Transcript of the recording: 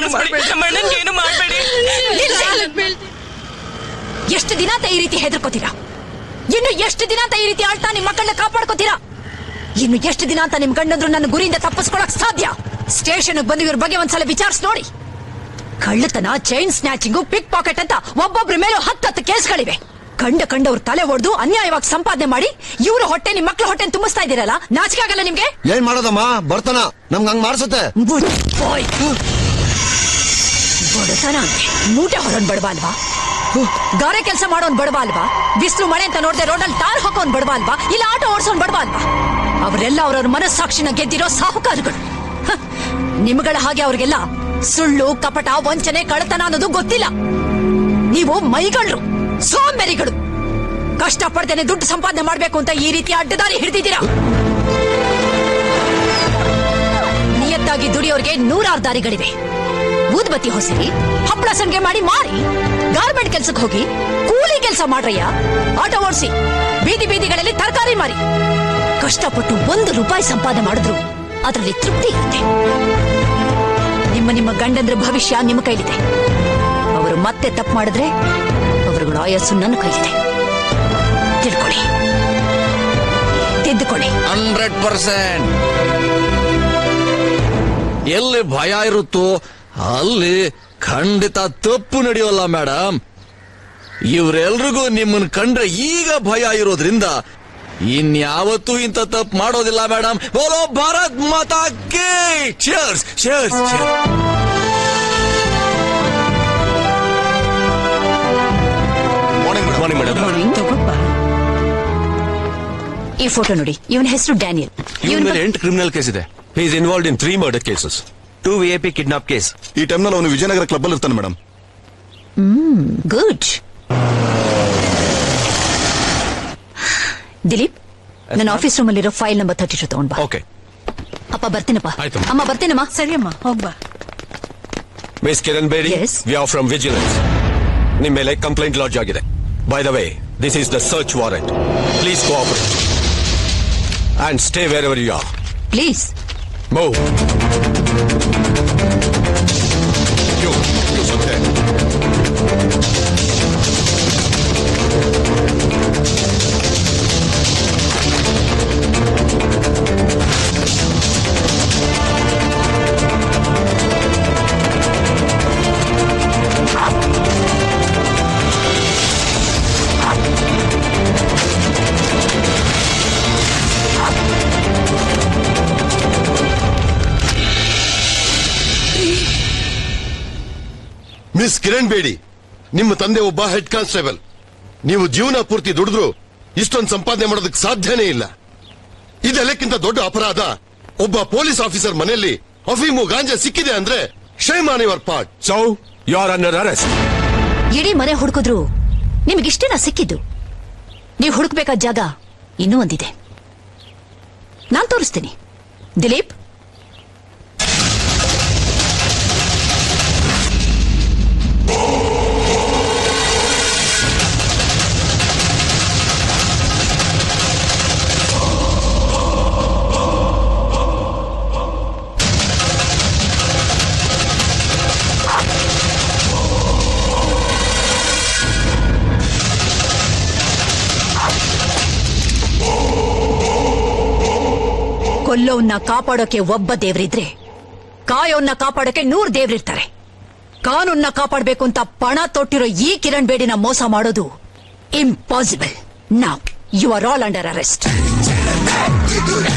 ಏನು ಮಾಡಬೇಡಿ ಎಷ್ಟು ದಿನ ಅಂತ ಈ ರೀತಿ ಹೆದರ್ಕೋತೀರಾ ಇನ್ನು ಎಷ್ಟು ದಿನ ಅಂತ ಈ ರೀತಿ ಆಳ್ತಾ ನಿಮ್ ಮಕ್ಕಳನ್ನ ಕಾಪಾಡ್ಕೋತೀರಾ ಇನ್ನು ಎಷ್ಟು ದಿನ ಅಂತ ನಿಮ್ ಗಂಡಂದ್ರು ನನ್ನ ಗುರಿಯಿಂದ ತಪ್ಪಿಸ್ಕೊಳಕ್ ಸಾಧ್ಯ ಸ್ಟೇಷನ್ ಬಂದು ಇವ್ರ ಬಗ್ಗೆ ಒಂದ್ಸಲ ವಿಚಾರಿಸಿ ನೋಡಿ ಕಳ್ಳತನ ಚೈನ್ ಸ್ನ್ಯಾಚಿಂಗು ಪಿಕ್ ಪಾಕೆಟ್ ಅಂತ ಒಬ್ಬೊಬ್ರ ಮೇಲೂ ಹತ್ತತ್ತು ಕೇಸ್ಗಳಿವೆ ಕಂಡ ಕಂಡವ್ರ ತಲೆ ಒಡೆದು ಅನ್ಯಾಯವಾಗಿ ಸಂಪಾದನೆ ಮಾಡಿ ಇವ್ರ ಹೊಟ್ಟೆ ನಿಮ್ ಮಕ್ಳ ಹೊಟ್ಟೆ ತುಂಬಿಸ್ತಾ ಇದೀರಲ್ಲ ನಾಚಿಕೆ ಆಗಲ್ಲ ನಿಮ್ಗೆ ಏನ್ ಮಾಡೋದಮ್ಮ ಬರ್ತಾನ ನಮ್ಗೆ ಹಂಗ್ ಮಾಡ್ಸತ್ತೆ ಬುಡ್ ಬಾಯ್. ಬಡತನ ಅಂತೆ ಮೂಟೆ ಹೊರೋನ್ ಬಡವ ಅಲ್ವಾ ಗಾರೆ ಕೆಲಸ ಮಾಡೋನ್ ಬಡವ ಅಲ್ವಾ ಬಿಸಿಲು ಮಳೆ ಅಂತ ನೋಡ್ದೆ ರೋಡಲ್ಲಿ ತಾರ್ ಹಾಕೋನ್ ಬಡವ ಅಲ್ವಾ ಇಲ್ಲ ಆಟೋ ಓಡಿಸೋನ್ ಬಡವ ಅಲ್ವಾ ಅವರೆಲ್ಲ ಅವ್ರವ್ರ ಮನಸ್ಸಾಕ್ಷಿನ ಗೆದ್ದಿರೋ ಸಾಹುಕಾರಗಳು ಹ, ನಿಮ್ಗಳ ಹಾಗೆ ಅವ್ರಿಗೆಲ್ಲ ಸುಳ್ಳು ಕಪಟ ವಂಚನೆ ಕಳತನ ಅನ್ನೋದು ಗೊತ್ತಿಲ್ಲ ನೀವು ಮೈಗಳ್ರು ಸೋಂಬೇರಿಗಳು ಕಷ್ಟ ಪಡ್ದೇನೆ ದುಡ್ಡು ಸಂಪಾದನೆ ಮಾಡ್ಬೇಕು ಅಂತ ಈ ರೀತಿ ಅಡ್ಡದಾರಿ ಹಿಡಿದಿದ್ದೀರಾ ನಿಯತ್ತಾಗಿ ದುಡಿಯೋರ್ಗೆ ನೂರಾರು ದಾರಿಗಳಿವೆ ಊದ್ಬತ್ತಿ ಹೊಸಿರಿ ಹಪ್ಪಳ ಸಂಖ್ಯೆ ಮಾಡಿ ಮಾರಿ ಗಾರ್ಮೆಂಟ್ ಕೆಲ್ಸಕ್ಕೆ ಹೋಗಿ ಕೂಲಿ ಕೆಲಸ ಮಾಡ್ರಯ್ಯ ಆಟೋ ಓಡಿಸಿ ಬೀದಿ ಬೀದಿಗಳಲ್ಲಿ ತರಕಾರಿ ಮಾರಿ ಕಷ್ಟಪಟ್ಟು ಒಂದು ರೂಪಾಯಿ ಸಂಪಾದನೆ ಮಾಡಿದ್ರು ಅದರಲ್ಲಿ ತೃಪ್ತಿ ಇರುತ್ತೆ ನಿಮ್ಮ ನಿಮ್ಮ ಗಂಡಂದ್ರ ಭವಿಷ್ಯ ನಿಮ್ಮ ಕೈಲಿದೆ ಅವರು ಮತ್ತೆ ತಪ್ಪು ಮಾಡಿದ್ರೆ ಅವರುಗಳ ಆಯಸ್ಸು ನನ್ನ ಕೈಲಿದೆ ತಿಳ್ಕೊಳ್ಳಿ ತಿದ್ದುಕೊಳ್ಳಿ ಹಂಡ್ರೆಡ್ ಪರ್ಸೆಂಟ್ ಎಲ್ಲಿ ಭಯ ಇರುತ್ತೋ ಅಲ್ಲಿ ಖಂಡಿತ ತಪ್ಪು ನಡೆಯೋಲ್ಲ ಮೇಡಮ್ ಇವ್ರೆಲ್ರಿಗೂ ನಿಮ್ಮನ್ನ ಕಂಡ್ರೆ ಈಗ ಭಯ ಇರೋದ್ರಿಂದ ಇನ್ಯಾವತ್ತೂ ಇಂಥ ತಪ್ಪು ಮಾಡೋದಿಲ್ಲ ಮೇಡಮ್ ಬೋಲೋ ಭಾರತ್ ಮಾತಾ ಕೇ ಚೇರ್ಸ್ ಚೇರ್ಸ್ ಮಾರ್ನಿಂಗ್ ಮೇಡಮ್ ಈ ಫೋಟೋ ನೋಡಿ ಇವನ ಹೆಸರು ಡ್ಯಾನಿಯಲ್ ಇವನ್ ಮೇಲೆ ಇವನ್ ಎಂಟು ಕ್ರಿಮಿನಲ್ ಕೇಸ್ ಇದೆ he is involved in three murder cases two V I P kidnap case ಈ ಟೈಮ್ನಲ್ಲಿ ಅವನು ವಿಜಯನಗರ ಕ್ಲಬ್ ಅಲ್ಲಿ ಇರ್ತಾನೆ ಮೇಡಮ್ ಗುಡ್ ದಿಲೀಪ್ ನನ್ನ ಆಫೀಸ್ ರೂಮ್ ಅಲ್ಲಿರೋ ಫೈಲ್ ನಂಬರ್ ತರ್ಟಿ ಟು ತಗೊಂಡ್ ಬಾ ಓಕೆ ಅಪ್ಪ ಬರ್ತೀನಪ್ಪ ಆಯ್ತಮ್ಮ. ಅಮ್ಮ ಬರ್ತೀನಮ್ಮ ಸರಿ ಅಮ್ಮ ಹೋಗ್ಬಾ miss Kiran Bedi Yes. We are from vigilance ನಿಮ್ಮ ಮೇಲೆ ಕಂಪ್ಲೇಂಟ್ ಲಾಡ್ಜ್ ಆಗಿದೆ by the way this is the search warrant please cooperate and stay wherever you are please move You, you sit there. Miss Kiran Bedi ನಿಮ್ಮ ತಂದೆ ಒಬ್ಬ head constable ನೀವು ಜೀವನ ಪೂರ್ತಿ ದುಡಿದ್ರು ಇಷ್ಟೊಂದು ಸಂಪಾದನೆ ಮಾಡೋದಕ್ಕೆ ಸಾಧ್ಯನೇ ಇಲ್ಲ ಇದೆಲ್ಲಕ್ಕಿಂತ ದೊಡ್ಡ ಅಪರಾಧ ಒಬ್ಬ ಪೊಲೀಸ್ ಆಫೀಸರ್ ಮನೆಯಲ್ಲಿ ಅಫೀಮು ಗಾಂಜಾ ಸಿಕ್ಕಿದೆ ಅಂದ್ರೆ shame on your part so you are under arrest ಇಡೀ ಮನೆ ಹುಡುಕಿದ್ರು ನಿಮಗಿಷ್ಟೇನಾ ಸಿಕ್ಕಿದ್ದು ನೀವು ಹುಡುಕ್ಬೇಕಾದ ಜಾಗ ಇನ್ನೂ ಒಂದಿದೆ ನಾನ್ ತೋರಿಸ್ತೀನಿ ದಿಲೀಪ್ ಕೊಲ್ಲೋನ್ನ ಕಾಪಾಡೋಕೆ ಒಬ್ಬ ದೇವ್ರಿದ್ರೆ ಕಾಯೋನ್ನ ಕಾಪಾಡೋಕೆ ನೂರ್ ದೇವ್ರಿರ್ತಾರೆ ಕಾನೂನ್ನ ಕಾಪಾಡಬೇಕು ಅಂತ ಪಣ ತೊಟ್ಟಿರೋ ಈ ಕಿರಣ್ ಬೇಡಿನ ಮೋಸ ಮಾಡೋದು ಇಂಪಾಸಿಬಲ್ ನಾವ್ you are all under arrest